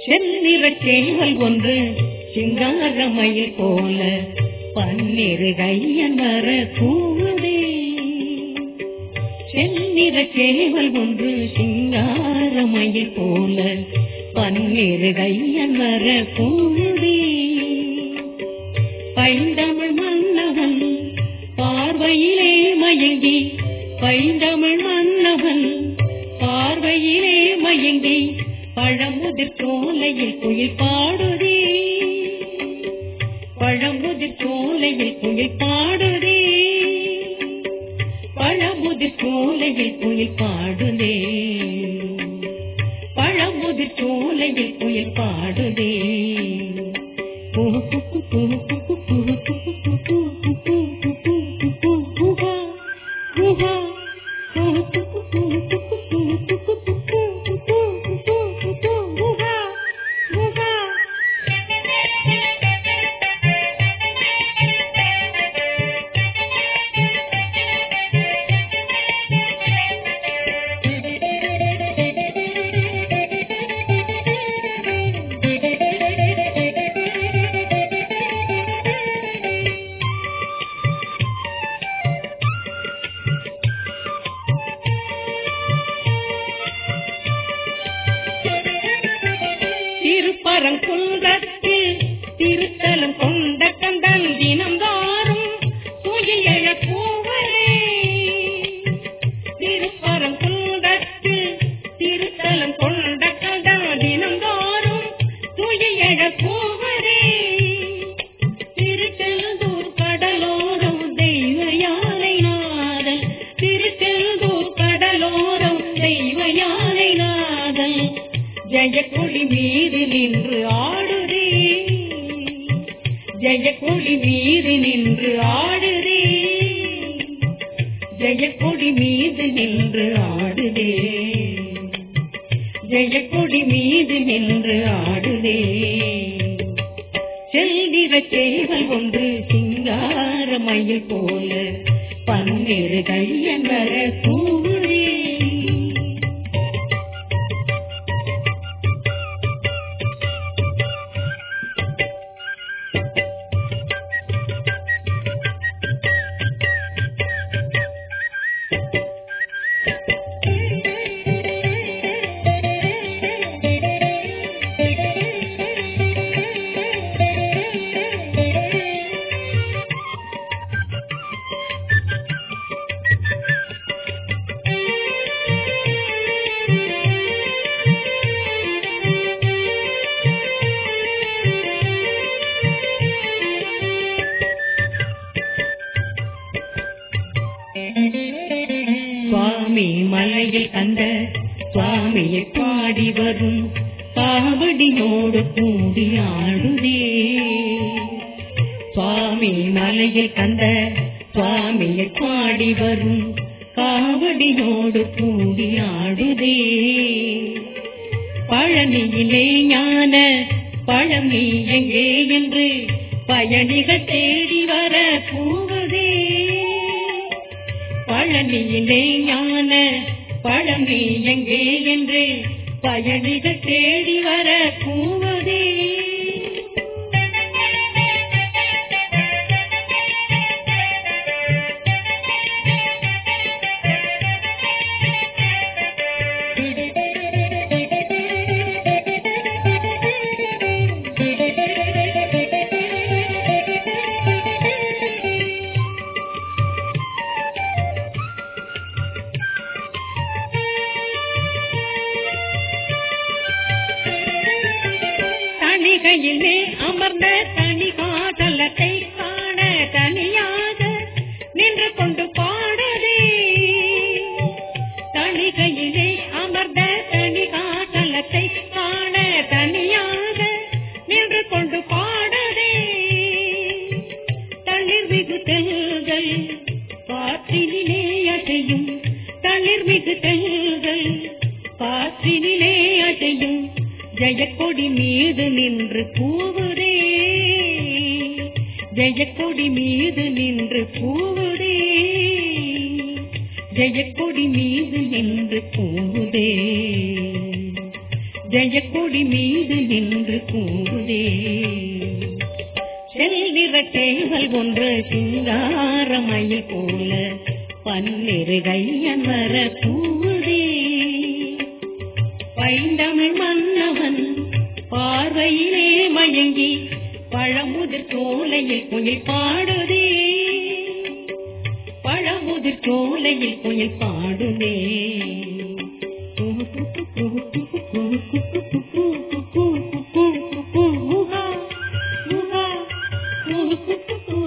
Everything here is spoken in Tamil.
செந்நிற சேவல் ஒன்று சிங்காரமயில் போல பன்னிரு கையன் வர கூடே செந்நிற சேவல் ஒன்று சிங்காரமயில் போல பன்னிரு கையன் வர கூடே பைந்தமிழ் மன்னவன் பார்வையிலே மயங்கி பைந்தமிழ் மன்னவன் பார்வையிலே மயங்கி பழமுதிர் சோலையில் குயில் பாடுதே பழமுதிர் சோலையில் குயில் பாடுதே பழமுதிர் சோலையில் குயில் பாடுதே பழமுதிர் சோலையில் குயில் பாடுதே பூ பூ பூ பூ பூ பூ பூ பூ பூ பூ பூ பூ பூ பூ பூ பூ பூஹா, பூஹா. பூ பூ பூ பூ பூ பூ பூ பூ பூ பூ பூ பூ பூ பூ பூ பூ பூஹா, பூஹா. திருப்பரங்குன்றத்தில் திருத்தலம் கொண்ட கந்தன் தினம்தாரும் துயிலெழ பூவரே திருப்பரங்குன்றத்தில் திருத்தலம் கொண்ட கந்தன் தினம்தாரும் துயிலெழ பூவரே திருச்செந்தூர் கடலோரம் தெய்வ யானை நாதல் திருச்செந்தூர் கடலோரம் தெய்வ யானை நாதல் ஜெயக்கொடி மீது நின்று ஆடுதே ஜெயக்கொடி மீது நின்று ஆடுதே ஜெயக்கொடி மீது நின்று ஆடுதே ஜெயக்கொடி மீது நின்று ஆடுதே செல்விர சேவல் ஒன்று சிங்கார மயில் போல பன்னிரு கையன் வர கூறே சுவாமி மலையில் கண்ட சுவாமியை பாடி வரும் காவடியோடு கூடி ஆடுதே சுவாமி மலையில் கண்ட சுவாமியை பாடி வரும் காவடியோடு கூடி ஆடுதே பழனியிலே ஞான பழனி எங்கே என்று பயணிகள் தேடி வர கூவதே பழனியிலே ஞான பழனி எங்கே என்று பயணிகள் தேடி வர கூவதே தணிகையிலே அமர்ந்த தனிகாதலத்தை காண தனியாக நின்று கொண்டு பாடுதே தணிகையிலே அமர்ந்த தனிகாதலத்தை காண தனியாக நின்று கொண்டு பாடுதே தளிர் மிகு தெல்கள் காற்றினிலே அசையும் தளிர் மிகு தெல்கள் காற்றினிலே அசையும் ஜெயக்கொடி மீது நின்று கூவுதே ஜெயக்கொடி மீது நின்று கூவுதே ஜெயக்கொடி மீது நின்று கூவுதே ஜெயக்கொடி மீது நின்று கூடுதே செல்விரட்டேகள் ஒன்று சிங்காரமயில் போல பன்னிரு கையன் வர கூடுதே பைந்தமிழ் மன்னவன் பார்வையிலே மயங்கி பழமுதிர் சோலையில் குயில் பாடுதே பழமுதிர் சோலையில் குயில் பாடுதே ஊஹா, ஊஹா, ஊஹு,